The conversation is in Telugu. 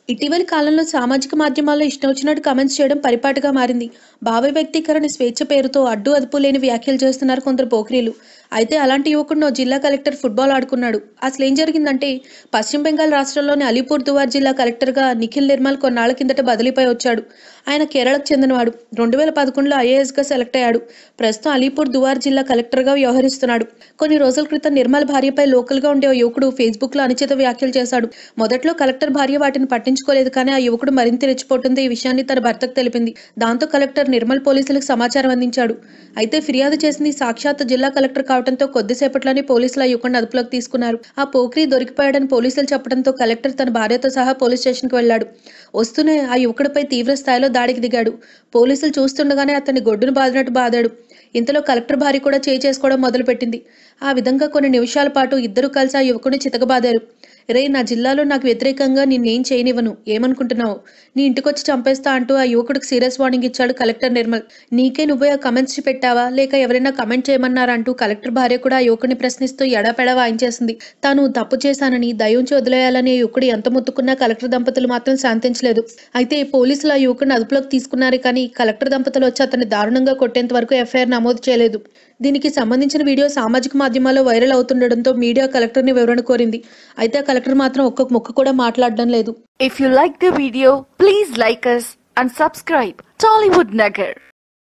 ఇటీవలి కాలంలో సామాజిక మాధ్యమాల్లో ఇష్టం వచ్చినట్టు కామెంట్స్ చేయడం పరిపాటిగా మారింది భావ వ్యక్తీకరణ స్వేచ్ఛ పేరుతో అడ్డు అదుపు లేని వ్యాఖ్యలు చేస్తున్నారు కొందరు పోఖ్రీలు అయితే అలాంటి యువకుడు జిల్లా కలెక్టర్ ఫుట్బాల్ ఆడుకున్నాడు అసలు ఏం జరిగిందంటే పశ్చిమ బెంగాల్ రాష్ట్రంలోని అలీపూర్ దువార్ జిల్లా కలెక్టర్గా నిఖిల్ నిర్మల్ కొన్నాళ్ల కిందట బదిలీపై వచ్చాడు ఆయన కేరళకు చెందినవాడు రెండు వేల పదకొండులో ఐఏఎస్గా సెలెక్ట్ అయ్యాడు ప్రస్తుతం అలీపూర్ దువార్ జిల్లా కలెక్టర్గా వ్యవహరిస్తున్నాడు కొన్ని రోజుల క్రితం నిర్మల్ భార్యపై లోకల్గా ఉండే ఓ యువకుడు ఫేస్బుక్లో అనుచిత వ్యాఖ్యలు చేశాడు మొదట్లో కలెక్టర్ భార్య వాటిని పట్టించుకోలేదు కానీ ఆ యువకుడు మరింత రెచ్చిపోతుంది ఈ విషయాన్ని తన భర్తకు తెలిపింది దాంతో కలెక్టర్ నిర్మల్ పోలీసులకు సమాచారం అందించాడు అయితే ఫిర్యాదు చేసింది సాక్షాత్ జిల్లా కలెక్టర్ కావడంతో కొద్దిసేపట్లోనే పోలీసులు ఆ యువకుడిని అదుపులోకి తీసుకున్నారు ఆ పోక్రీ దొరికిపోయాడని పోలీసులు చెప్పడంతో కలెక్టర్ తన భార్యతో సహా పోలీస్ స్టేషన్కి వెళ్ళాడు వస్తూనే ఆ యువకుడిపై తీవ్ర స్థాయిలో దాడికి దిగాడు పోలీసులు చూస్తుండగానే అతన్ని గొడ్డును బాదినట్టు బాదాడు ఇంతలో కలెక్టర్ భార్య కూడా చేయి చేసుకోవడం మొదలుపెట్టింది ఆ విధంగా కొన్ని నిమిషాల పాటు ఇద్దరు కలిసి ఆ యువకుడిని చితకబాదారు రే నా జిల్లాలో నాకు వ్యతిరేకంగా నిన్నేం చేయనివ్వను ఏమనుకుంటున్నావు నీ ఇంటికొచ్చి చంపేస్తా అంటూ ఆ యువకుడికి సీరియస్ వార్నింగ్ ఇచ్చాడు కలెక్టర్ నిర్మల్ నీకే నువ్వే ఆ కమెంట్స్ పెట్టావా లేక ఎవరైనా కమెంట్ చేయమన్నారా అంటూ కలెక్టర్ భార్య కూడా ఆ యువకుడిని ప్రశ్నిస్తూ ఎడాపెడా వాయించేసింది తాను తప్పు చేశానని దయించి వదిలేయాలని ఆ యువకుడు ఎంత ముత్తుకున్నా కలెక్టర్ దంపతులు మాత్రం శాంతించలేదు అయితే పోలీసులు ఆ యువకుడిని అదుపులోకి తీసుకున్నారు కానీ కలెక్టర్ దంపతులు వచ్చి అతన్ని దారుణంగా కొట్టేంత వరకు ఎఫ్ఐఆర్ నమోదు చేయలేదు దీనికి సంబంధించిన వీడియో సామాజిక మాధ్యమాల్లో వైరల్ అవుతుండడంతో మీడియా కలెక్టర్ని వివరణ కోరింది అయితే ఆ కలెక్టర్ మాత్రం ఒక్క ముక్క కూడా మాట్లాడడం లేదు If you like the video, please like us and subscribe Tollywood Nagar.